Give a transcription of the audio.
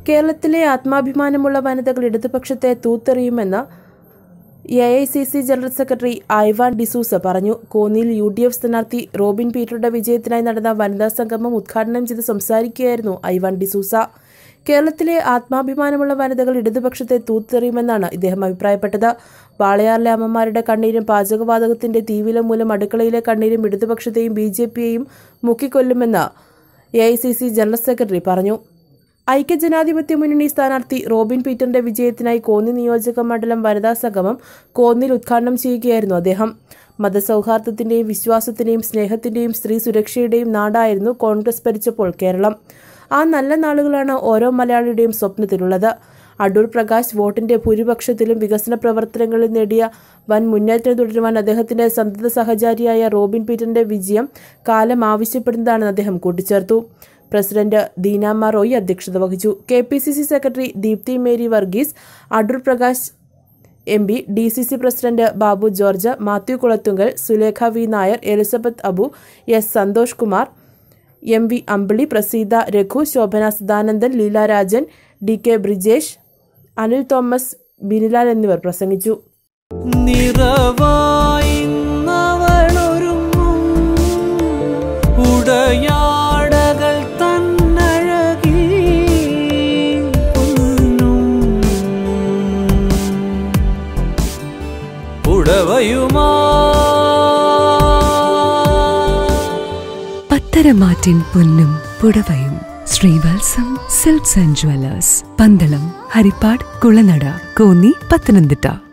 കേരളത്തിലെ ആത്മാഭിമാനമുള്ള വനിതകൾ ഇടതുപക്ഷത്തെ തൂത്തെറിയുമെന്ന് A I C C general secretary Ivan D'Souza പറഞ്ഞു കോന്നിയിൽ യു ഡി എഫ് സ്ഥാനാർത്ഥി റോബിൻ പീറ്ററുടെ വിജയത്തിനായി നടന്ന വനിതാ സംഗമം ഉദ്ഘാടനം ചെയ്ത് സംസാരിക്കുകയായിരുന്നു ഐവാൻ ഡിസൂസ കേരളത്തിലെ ആത്മാഭിമാനമുള്ള വനിതകൾ ഇടതുപക്ഷത്തെ തൂത്തെറിയുമെന്നാണ് ഇദ്ദേഹം അഭിപ്രായപ്പെട്ടത് വാളയാറിലെ അമ്മമാരുടെ കണ്ണീരും പാചകവാതകത്തിന്റെ തീവില മൂലം അടുക്കളയിലെ കണ്ണീരും ഇടതുപക്ഷത്തെയും ബി ജെ പിയെയും മുക്കിക്കൊല്ലുമെന്ന് A I C C general secretary പറഞ്ഞു ഐക്യജനാധിപത്യ മുന്നണി സ്ഥാനാർത്ഥി റോബിൻ പീറ്ററിന്റെ വിജയത്തിനായി കോന്നി നിയോജക മണ്ഡലം വനിതാ സംഗമം കോന്നിയിൽ ഉദ്ഘാടനം ചെയ്യുകയായിരുന്നു അദ്ദേഹം മതസൗഹാർദ്ദത്തിന്റെയും വിശ്വാസത്തിന്റെയും സ്നേഹത്തിന്റെയും സ്ത്രീ സുരക്ഷയുടെയും നാടായിരുന്നു കോൺഗ്രസ് ഭരിച്ചപ്പോൾ കേരളം ആ നല്ല നാളുകളാണ് ഓരോ മലയാളിയുടെയും സ്വപ്നത്തിലുള്ളത് അടൂർ പ്രകാശ് വോട്ടിന്റെ ഭൂരിപക്ഷത്തിലും വികസന പ്രവർത്തനങ്ങളിൽ നേടിയ വൻ മുന്നേറ്റം തുടരുവാൻ അദ്ദേഹത്തിന്റെ സന്തത സഹചാരിയായ റോബിൻ പീറ്ററിന്റെ വിജയം കാലം ആവശ്യപ്പെടുന്നതാണെന്ന് അദ്ദേഹം കൂട്ടിച്ചേർത്തു പ്രസിഡന്റ് ദീനാമ റോയ് അധ്യക്ഷത വഹിച്ചു K P C C secretary Deepthi Mary Varghese Adoor Prakash M P D C C president Babu George Mathew Kulathunkal Sulekha V Nair Elizabeth Abu S Santhosh Kumar M V Ambili Praseetha Raghu Shobhana Sadanandan Leela Rajan D K Brijesh Anil Thomas Binilal എന്നിവർ പ്രസംഗിച്ചു നിറവായിന്നവളൊരുങ്ങും ഉടയാടകൾ തന്നഴകി പൊന്നും ഉടവയുമാ പത്തരമാറ്റിൻ പൊന്നും പുടവയും Sreevatsam silks and jewellers Pandalam Harippad Kulanada Konni Pathanamthitta